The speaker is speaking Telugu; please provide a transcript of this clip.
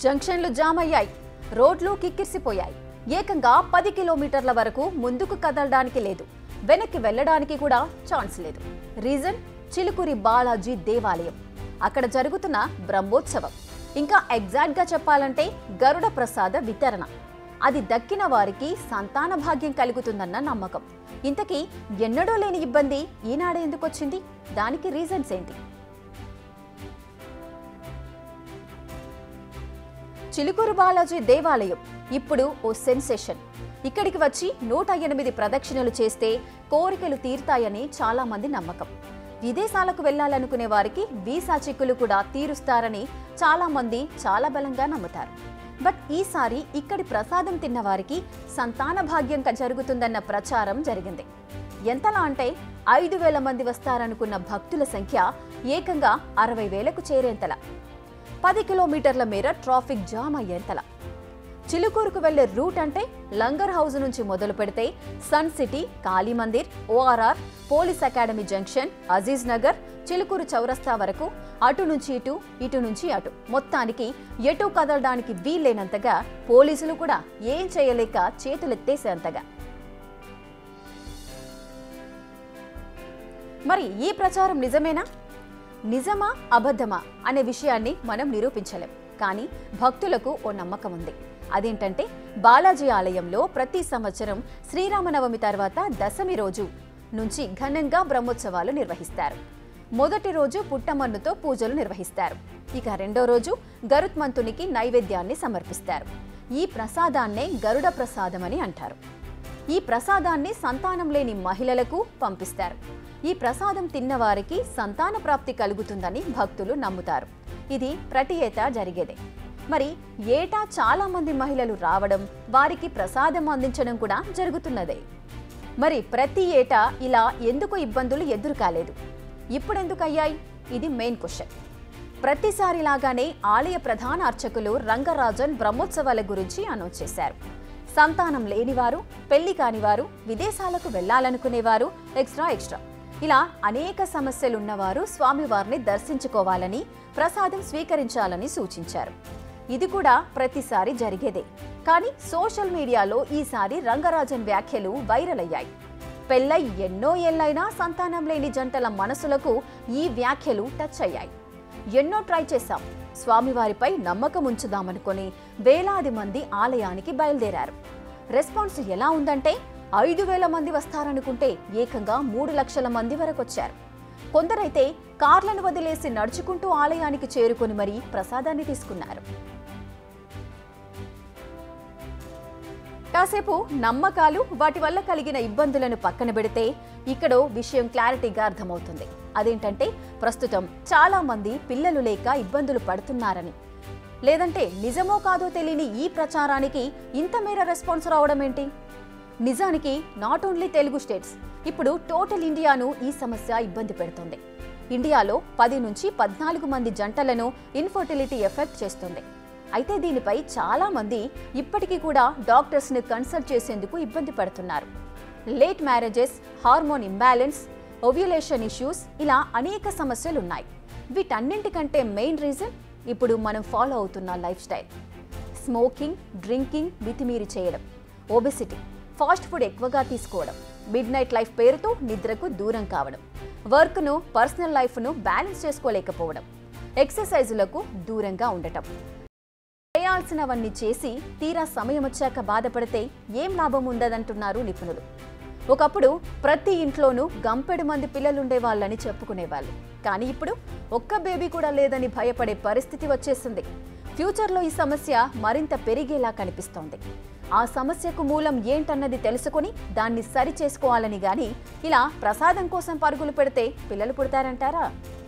జంక్షన్లు జామ్ అయ్యాయి రోడ్లు కిక్కిరిసిపోయాయి ఏకంగా పది కిలోమీటర్ల వరకు ముందుకు కదలడానికి లేదు వెనక్కి వెళ్ళడానికి కూడా ఛాన్స్ లేదు రీజన్ చిలుకూరి బాలాజీ దేవాలయం అక్కడ జరుగుతున్న బ్రహ్మోత్సవం ఇంకా ఎగ్జాక్ట్ గా చెప్పాలంటే గరుడ ప్రసాద వితరణ అది దక్కిన వారికి సంతాన భాగ్యం కలుగుతుందన్న నమ్మకం ఇంతకీ ఎన్నడూ లేని ఇబ్బంది ఈనాడే ఎందుకు వచ్చింది దానికి రీజన్స్ ఏంటి చిలుకూరు బాలాజీ దేవాలయం ఇప్పుడు ఓ సెన్సేషన్ ఇక్కడికి వచ్చి నూట ఎనిమిది ప్రదక్షిణలు చేస్తే కోరికలు తీరుతాయని చాలా మంది నమ్మకం విదేశాలకు వెళ్లాలనుకునే వారికి వీసా చిక్కులు కూడా తీరుస్తారని చాలా మంది చాలా బలంగా నమ్ముతారు బట్ ఈసారి ఇక్కడి ప్రసాదం తిన్న వారికి సంతాన భాగ్యం క- జరుగుతుందన్న ప్రచారం జరిగింది ఎంతలా అంటే ఐదు వేల మంది వస్తారనుకున్న భక్తుల సంఖ్య ఏకంగా అరవై వేలకు చేరేంతలా పది కిలోమీటర్ల మేర ట్రాఫిక్ జామ్ అయ్యేంతలా చిలుకూరుకు వెళ్లే రూట్ అంటే లంగర్ హౌస్ నుంచి మొదలు పెడితే sun city Kali Mandir ORR police academy junction Aziz Nagar Chilukuru చౌరస్తా వరకు అటు నుంచి ఇటు ఇటు నుంచి అటు మొత్తానికి ఎటు కదలడానికి వీల్లేనంతగా పోలీసులు కూడా ఏం చేయలేక చేతులెత్తేసేంతగా మరి ఈ ప్రచారం నిజమేనా నిజమా అబద్ధమా అనే విషయాన్ని మనం నిరూపించలేం కానీ భక్తులకు ఓ నమ్మకం ఉంది అదేంటంటే బాలాజీ ఆలయంలో ప్రతి సంవత్సరం శ్రీరామనవమి తర్వాత దశమి రోజు నుంచి ఘనంగా బ్రహ్మోత్సవాలు నిర్వహిస్తారు మొదటి రోజు పుట్టమన్నుతో పూజలు నిర్వహిస్తారు ఇక రెండో రోజు గరుత్మంతునికి నైవేద్యాన్ని సమర్పిస్తారు ఈ ప్రసాదాన్నే గరుడ ప్రసాదమని అంటారు ఈ ప్రసాదాన్ని సంతానం లేని మహిళలకు పంపిస్తారు ఈ ప్రసాదం తిన్నవారికి సంతాన ప్రాప్తి కలుగుతుందని భక్తులు నమ్ముతారు ఇది ప్రతి ఏటా జరిగేదే మరి ఏటా చాలా మంది మహిళలు రావడం వారికి ప్రసాదం అందించడం కూడా జరుగుతున్నదే మరి ప్రతి ఏటా ఇలా ఎందుకు ఇబ్బందులు ఎదురు కాలేదు ఇప్పుడెందుకు అయ్యాయి ఇది మెయిన్ క్వశ్చన్ ప్రతిసారి లాగానే ఆలయ ప్రధాన అర్చకులు రంగరాజన్ బ్రహ్మోత్సవాల గురించి అనౌన్స్ చేశారు సంతానం లేనివారు పెళ్లి కానివారు విదేశాలకు వెళ్లాలనుకునేవారు ఎక్స్ట్రా ఎక్స్ట్రా ఇలా అనేక సమస్యలున్నవారు స్వామివారిని దర్శించుకోవాలని ప్రసాదం స్వీకరించాలని సూచించారు ఇది కూడా ప్రతిసారి జరిగేదే కానీ సోషల్ మీడియాలో ఈసారి రంగరాజన్ వ్యాఖ్యలు వైరల్ అయ్యాయి పెళ్ళై ఎన్నో ఏళ్లైనా సంతానం లేని జంటల మనసులకు ఈ వ్యాఖ్యలు టచ్ అయ్యాయి ఎన్నో ట్రై చేశాం స్వామివారిపై నమ్మకం ఉంచుదామనుకొని వేలాది మంది ఆలయానికి బయలుదేరారు రెస్పాన్స్ ఎలా ఉందంటే ఐదు వేల మంది వస్తారనుకుంటే ఏకంగా మూడు లక్షల మంది వరకు వచ్చారు కొందరైతే కార్లను వదిలేసి నడుచుకుంటూ ఆలయానికి చేరుకొని మరీ ప్రసాదాన్ని తీసుకున్నారు కాసేపు నమ్మకాలు వాటి వల్ల కలిగిన ఇబ్బందులను పక్కన పెడితే ఇక్కడో విషయం క్లారిటీగా అర్థమవుతుంది అదేంటంటే ప్రస్తుతం చాలా మంది పిల్లలు లేక ఇబ్బందులు పడుతున్నారని లేదంటే నిజమో కాదో తెలియని ఈ ప్రచారానికి ఇంత మేర రెస్పాన్స్ రావడం ఏంటి నిజానికి నాట్ ఓన్లీ తెలుగు స్టేట్స్ ఇప్పుడు టోటల్ ఇండియాను ఈ సమస్య ఇబ్బంది పెడుతుంది ఇండియాలో పది నుంచి పద్నాలుగు మంది జంటలను ఇన్ఫర్టిలిటీ ఎఫెక్ట్ చేస్తుంది అయితే దీనిపై చాలా మంది ఇప్పటికీ కూడా డాక్టర్స్ ని కన్సల్ట్ చేసేందుకు ఇబ్బంది పడుతున్నారు late marriages hormone imbalance ovulation issues ఇలా అనేక సమస్యలు ఉన్నాయి వీటన్నింటికంటే మెయిన్ రీజన్ ఇప్పుడు మనం ఫాలో అవుతున్న లైఫ్ స్టైల్ స్మోకింగ్ డ్రింకింగ్ మితిమీరి చేయడం ఒబెసిటీ ఫాస్ట్ ఫుడ్ ఎక్కువగా తీసుకోవడం మిడ్ నైట్ లైఫ్ పేరుతో నిద్రకు దూరం కావడం వర్క్ను పర్సనల్ లైఫ్ను బ్యాలెన్స్ చేసుకోలేకపోవడం ఎక్సర్సైజులకు దూరంగా ఉండటం చేయాల్సినవన్నీ చేసి తీరా సమయం వచ్చాక బాధపడితే ఏం లాభం ఉండదంటున్నారు నిపుణులు ఒకప్పుడు ప్రతి ఇంట్లోనూ గంపెడు మంది పిల్లలుండేవాళ్ళని చెప్పుకునేవాళ్ళు కానీ ఇప్పుడు ఒక్క బేబీ కూడా లేదని భయపడే పరిస్థితి వచ్చేసింది ఫ్యూచర్లో ఈ సమస్య మరింత పెరిగేలా కనిపిస్తోంది ఆ సమస్యకు మూలం ఏంటన్నది తెలుసుకొని దాన్ని సరి చేసుకోవాలని గాని ఇలా ప్రసాదం కోసం పరుగులు పెడితే పిల్లలు పుడతారంటారా